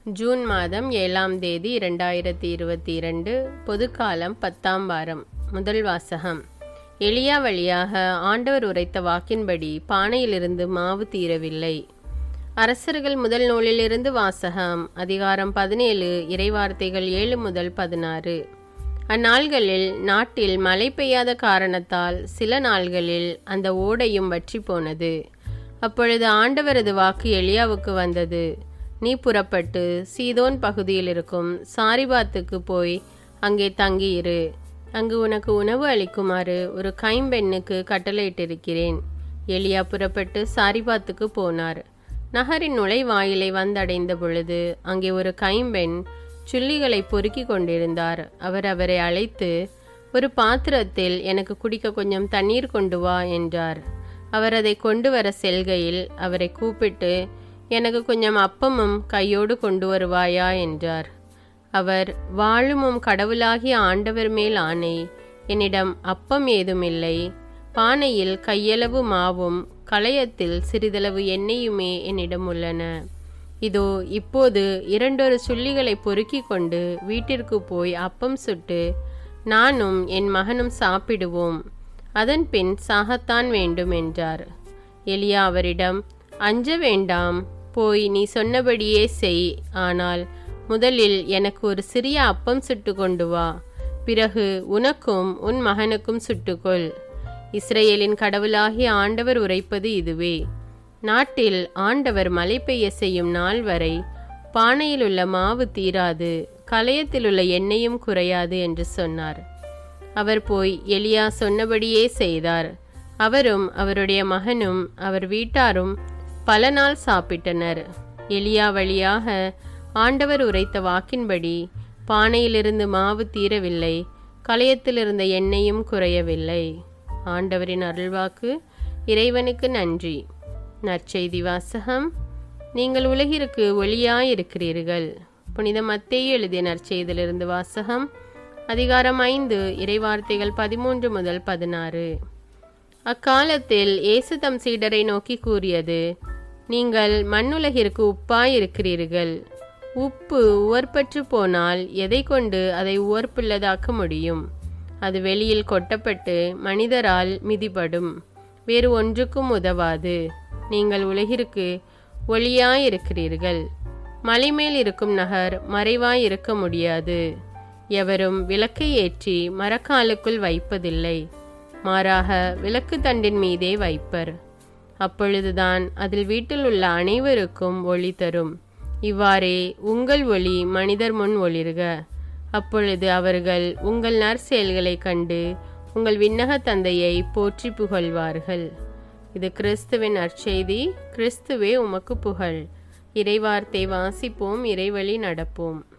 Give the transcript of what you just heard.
June மாதம் ஏழாம் தேதி இரண்டாயிரத்தி இருபத்தி இரண்டு பொதுக்காலம் பத்தாம் வாரம் முதல் வாசகம் எளியா வழியாக ஆண்டவர் உரைத்த வாக்கின்படி பானையிலிருந்து மாவு தீரவில்லை அரசர்கள் முதல் நூலிலிருந்து வாசகம் அதிகாரம் பதினேழு இறைவார்த்தைகள் ஏழு முதல் பதினாறு அந்நாள்களில் நாட்டில் மழை பெய்யாத காரணத்தால் சில நாள்களில் அந்த ஓடையும் வற்றி போனது அப்பொழுது ஆண்டவரது வாக்கு எலியாவுக்கு வந்தது நீ புறப்பட்டு சீதோன் பகுதியில் இருக்கும் சாரிபாத்துக்கு போய் அங்கே தங்கியிரு அங்கு உனக்கு உணவு அளிக்குமாறு ஒரு கைம்பெண்ணுக்கு கட்டளையிட்டிருக்கிறேன் எலியா புறப்பட்டு சாரிபாத்துக்கு போனார் நகரின் நுழைவாயிலை வந்தடைந்த பொழுது அங்கே ஒரு கைம்பெண் சுள்ளிகளை பொறுக்கி கொண்டிருந்தார் அவர் அவரை அழைத்து ஒரு பாத்திரத்தில் எனக்கு குடிக்க கொஞ்சம் தண்ணீர் கொண்டு வா என்றார் அவர் அதை கொண்டு வர செல்கையில் அவரை கூப்பிட்டு எனக்கு கொஞ்சம் அப்பமும் கையோடு கொண்டு வருவாயா என்றார் அவர் வாழுமும் கடவுளாகிய ஆண்டவர் மேல் ஆணை என்னிடம் அப்பம் ஏதுமில்லை பானையில் கையளவு மாவும் களையத்தில் சிறிதளவு எண்ணெயுமே என்னிடம் உள்ளன இதோ இப்போது இரண்டொரு சுள்ளிகளை பொறுக்கி கொண்டு வீட்டிற்கு போய் அப்பம் சுட்டு நானும் என் மகனும் சாப்பிடுவோம் அதன் பின் சாகத்தான் வேண்டும் என்றார் எலியா அவரிடம் அஞ்ச வேண்டாம் போய் நீ சொன்னபடியே செய் ஆனால் முதலில் எனக்கு ஒரு சிறிய அப்பம் சுட்டு கொண்டு வா பிறகு உனக்கும் உன் மகனுக்கும் சுட்டுக்கொள் இஸ்ரேலின் கடவுளாகிய ஆண்டவர் உரைப்பது இதுவே நாட்டில் ஆண்டவர் மழை பெய்ய செய்யும் நாள் வரை பானையில் உள்ள மாவு தீராது கலையத்தில் உள்ள எண்ணெயும் குறையாது என்று சொன்னார் அவர் போய் எலியா சொன்னபடியே செய்தார் அவரும் அவருடைய மகனும் அவர் வீட்டாரும் பல நாள் சாப்பிட்டனர் எலியா வழியாக ஆண்டவர் உரைத்த வாக்கின்படி பானையிலிருந்து மாவு தீரவில்லை கலையத்தில் இருந்த எண்ணெயும் குறையவில்லை ஆண்டவரின் அருள்வாக்கு இறைவனுக்கு நன்றி நற்செய்தி வாசகம் நீங்கள் உலகிற்கு ஒளியாயிருக்கிறீர்கள் புனித மத்தேயு எழுதிய நற்செய்திலிருந்து வாசகம் அதிகாரம் ஐந்து இறைவார்த்தைகள் பதிமூன்று முதல் பதினாறு அக்காலத்தில் இயேசு தம் சீடரை நோக்கி கூறியது நீங்கள் மண்ணுலகிற்கு உப்பாயிருக்கிறீர்கள் உப்பு உவர்பற்று போனால் எதை கொண்டு அதை உவர்ப்புள்ளதாக்க முடியும் அது வெளியில் கொட்டப்பட்டு மனிதரால் மிதிபடும் வேறு ஒன்றுக்கும் உதவாது நீங்கள் உலகிற்கு ஒளியாயிருக்கிறீர்கள் மலைமேல் இருக்கும் நகர் மறைவாய் இருக்க முடியாது எவரும் விளக்கை ஏற்றி மரக்காலுக்குள் வைப்பதில்லை மாறாக விளக்கு தண்டின் மீதே வைப்பர் அப்பொழுதுதான் அதில் வீட்டில் உள்ள அனைவருக்கும் ஒளி தரும் இவ்வாறே உங்கள் ஒளி மனிதர் முன் ஒளிர்க அப்பொழுது அவர்கள் உங்கள் நற்செயல்களை கண்டு உங்கள் விண்ணக தந்தையை போற்றி புகழ்வார்கள் இது கிறிஸ்துவின் நற்செய்தி கிறிஸ்துவே உமக்கு புகழ் இறைவார்த்தை வாசிப்போம் இறைவழி நடப்போம்